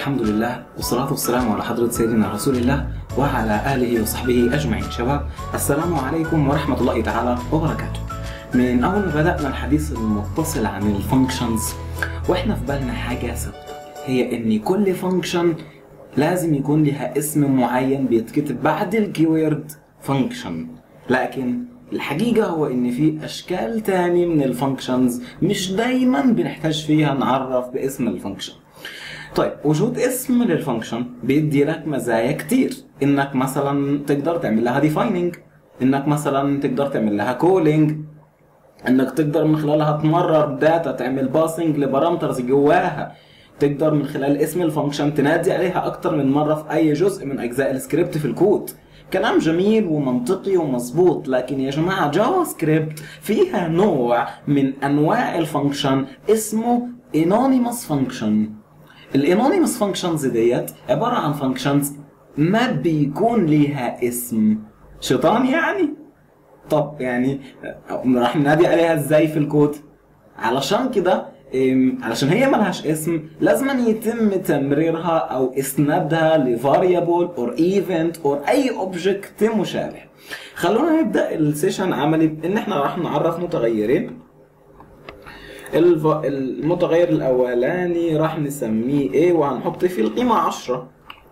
الحمد لله والصلاة والسلام على حضرة سيدنا رسول الله وعلى آله وصحبه أجمعين شباب السلام عليكم ورحمة الله تعالى وبركاته من أول ما بدأنا الحديث المتصل عن الفانكشنز وإحنا في بالنا حاجة ثابتة هي إن كل فانكشن لازم يكون لها اسم معين بيتكتب بعد الكيورد فانكشن لكن الحقيقة هو إن في أشكال تاني من الفانكشنز مش دايما بنحتاج فيها نعرف باسم الفانكشن طيب وجود اسم للفانكشن بيدي لك مزايا كتير انك مثلا تقدر تعمل لها ديفايننج انك مثلا تقدر تعمل لها كولينج انك تقدر من خلالها تمرر داتا تعمل باسنج لبارامترز جواها تقدر من خلال اسم الفانكشن تنادي عليها اكتر من مره في اي جزء من اجزاء السكريبت في الكود كلام جميل ومنطقي ومظبوط لكن يا جماعه جافا سكريبت فيها نوع من انواع الفانكشن اسمه انونيموس فانكشن الانونيموس فانكشنز ديت عباره عن فانكشنز ما بيكون ليها اسم شيطان يعني طب يعني راح ننادي عليها ازاي في الكود علشان كده إم، علشان هي ملهاش اسم لازم يتم تمريرها او اسنادها لفاريبل اور ايفنت اور اي اوبجكت مشابه خلونا نبدا السيشن عملي بان احنا راح نعرف متغيرين الف... المتغير الاولاني راح نسميه ايه وهنحط فيه القيمه 10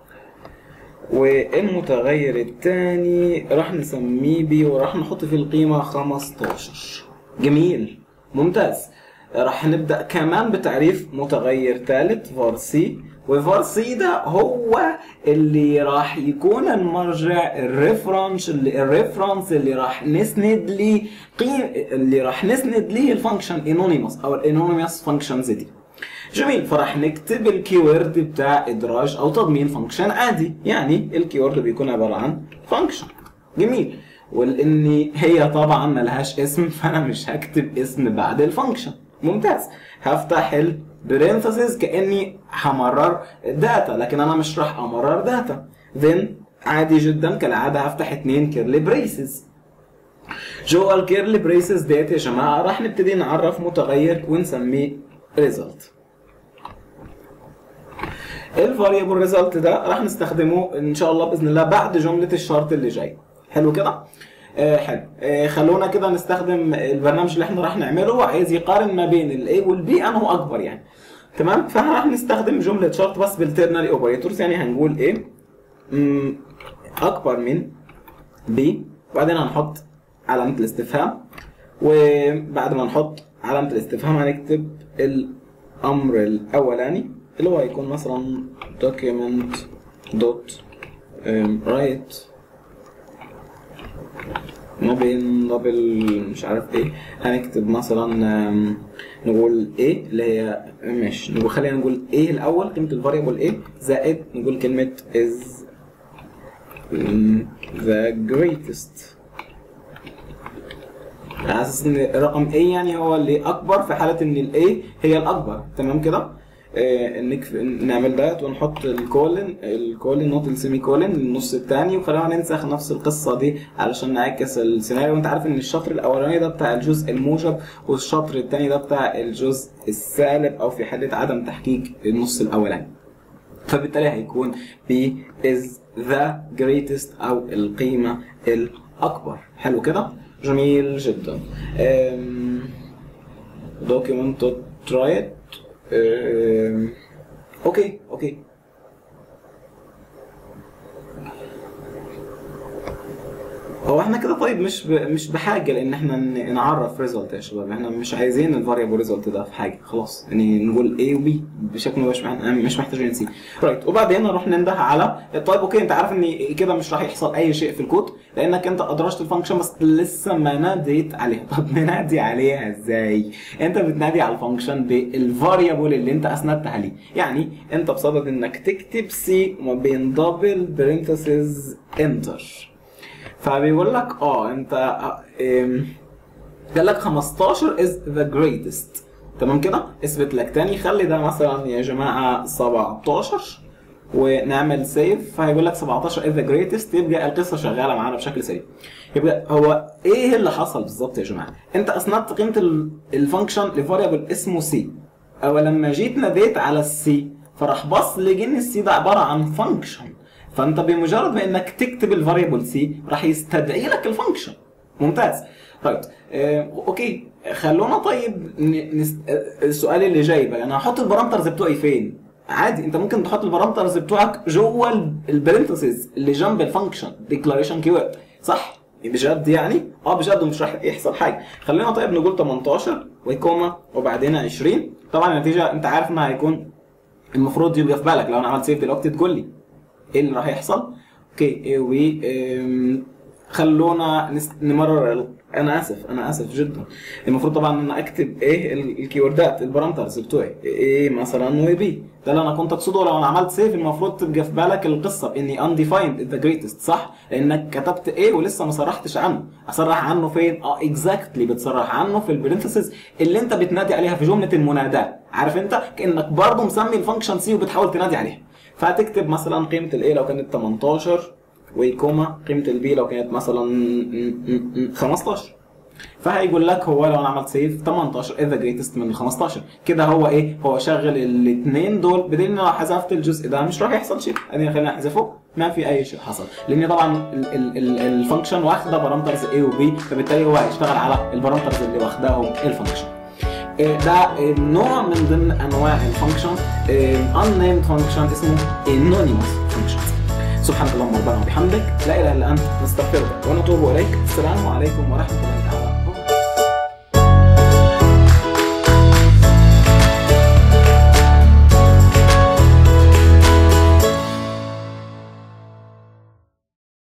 والمتغير الثاني راح نسميه بي وراح نحط فيه القيمه 15 جميل ممتاز راح نبدا كمان بتعريف متغير ثالث var c وفار سي ده هو اللي راح يكون المرجع الريفرنس اللي الريفرنس اللي راح نسند ليه قيم اللي راح نسند ليه الفانكشن انونيموس او الانونيموس فانكشنز دي جميل فراح نكتب الكيورد بتاع ادراج او تضمين فانكشن عادي يعني الكيورد بيكون عباره عن فانكشن جميل ولان هي طبعا ملهاش اسم فانا مش هكتب اسم بعد الفانكشن ممتاز هفتح البرينثيسز كاني همرر داتا لكن انا مش راح امرر داتا then عادي جدا كالعاده هفتح اتنين كيرلي بريسز جوه الكيرلي بريسز ديت يا جماعه راح نبتدي نعرف متغير ونسميه ريزلت الفاريبل ريزلت ده راح نستخدمه ان شاء الله باذن الله بعد جمله الشرط اللي جاي حلو كده آه حلو آه خلونا كده نستخدم البرنامج اللي احنا راح نعمله عايز يقارن ما بين الاي والبي انه اكبر يعني تمام فاحنا راح نستخدم جمله شرط بس بالترنري اوبريتورز يعني هنقول ايه مم، اكبر من بي وبعدين هنحط علامه الاستفهام وبعد ما نحط علامه الاستفهام هنكتب الامر الاولاني اللي هو هيكون مثلا document dot um, write ما بين دبل مش عارف ايه هنكتب مثلا آم، نقول ايه اللي هي ماشي نقول خلينا نقول ايه الاول قيمه الفاريبل ايه زائد نقول كلمه is the greatest على اساس ان الرقم ايه يعني هو اللي اكبر في حاله ان الايه هي الاكبر تمام كده آه، نكف... نعمل ده ونحط الكولن الكولن نوت السيمي كولن النص الثاني وخلينا ننسخ نفس القصه دي علشان نعكس السيناريو وانت عارف ان الشطر الاولاني ده بتاع الجزء الموجب والشطر الثاني ده بتاع الجزء السالب او في حاله عدم تحقيق النص الاولاني فبالتالي هيكون ب is the greatest او القيمه الاكبر حلو كده جميل جدا أم... document try it أم، اوكي اوكي هو احنا كده طيب مش ب... مش بحاجه لان احنا ن- نعرف ريزلت يا شباب احنا مش عايزين الفاريبل ريزلت ده في حاجه خلاص يعني نقول A و B بشكل مش مح... مش محتاجين سي رايت وبعدين نروح ننده على طيب اوكي انت عارف ان كده مش راح يحصل اي شيء في الكود لانك انت ادرجت الفانكشن بس لسه ما ناديت عليها طب ننادي عليها ازاي انت بتنادي على الفانكشن بالفاريبل اللي انت اسندتها ليه يعني انت بصدد انك تكتب سي وما بين دبل برينثيسز انتر فبيقول لك اه انت ام، قال لك 15 is the greatest تمام كده اثبت لك تاني خلي ده مثلا يا جماعه 17 ونعمل سيف فهيقول لك 17 is the greatest يبقى القصه شغاله معانا بشكل سريع يبقى هو ايه اللي حصل بالظبط يا جماعه انت اسندت قيمه الفانكشن لفاريبل اسمه سي او لما جيت ناديت على السي فراح بص لقى ان السي ده عباره عن فانكشن فانت بمجرد ما انك تكتب الفاريبل سي راح يستدعي لك الفانكشن ممتاز رايت آه، اوكي خلونا طيب ن- نس... آه، السؤال اللي جاي بقى انا هحط البارامترز بتوعي فين عادي انت ممكن تحط البارامترز بتوعك جوه البرنتسز اللي جنب الفانكشن ديكلاريشن كيورد صح بجد يعني اه بجد مش راح يحصل حاجه خلينا طيب نقول 18 وكوما وبعدين 20 طبعا النتيجه انت عارف انها هيكون المفروض يبقى في بالك لو انا عملت سيف دلوقتي تقول لي ايه اللي راح يحصل اوكي إيه و إم، خلونا نس- نمرر ال- انا اسف انا اسف جدا المفروض طبعا ان أنا اكتب ايه ال- الكيوردات البارامترز بتوعي ايه مثلا وبي ده اللي انا كنت اقصده لو انا عملت سيف المفروض تبقى في بالك القصه باني undefined the greatest صح لانك كتبت ايه ولسه ما صرحتش عنه اصرح عنه فين اه اكزاكتلي بتصرح عنه في البرنتسز اللي انت بتنادي عليها في جمله المناداه عارف انت كانك برضه مسمي الفانكشن سي وبتحاول تنادي عليها فهتكتب مثلا قيمه الايه لو كانت 18 وكوما قيمه البي لو كانت مثلا 15 فهيقول لك هو لو انا عملت سيف 18 اذا جريتست من ال 15 كده هو ايه هو شغل الاثنين دول بدليل ان لو حذفت الجزء ده مش راح يحصل شيء ادينا خلينا احذفه ما في اي شيء حصل لان طبعا الفانكشن واخده بارامترز A و B فبالتالي هو هيشتغل على البارامترز اللي واخداهم الفانكشن إيه ده إيه نوع من ضمن انواع الفانكشن unnamed فانكشن اسمه anonymous فانكشن سبحانك اللهم ربنا وبحمدك لا اله الا انت نستغفرك ونتوب اليك السلام عليكم ورحمه الله تعالى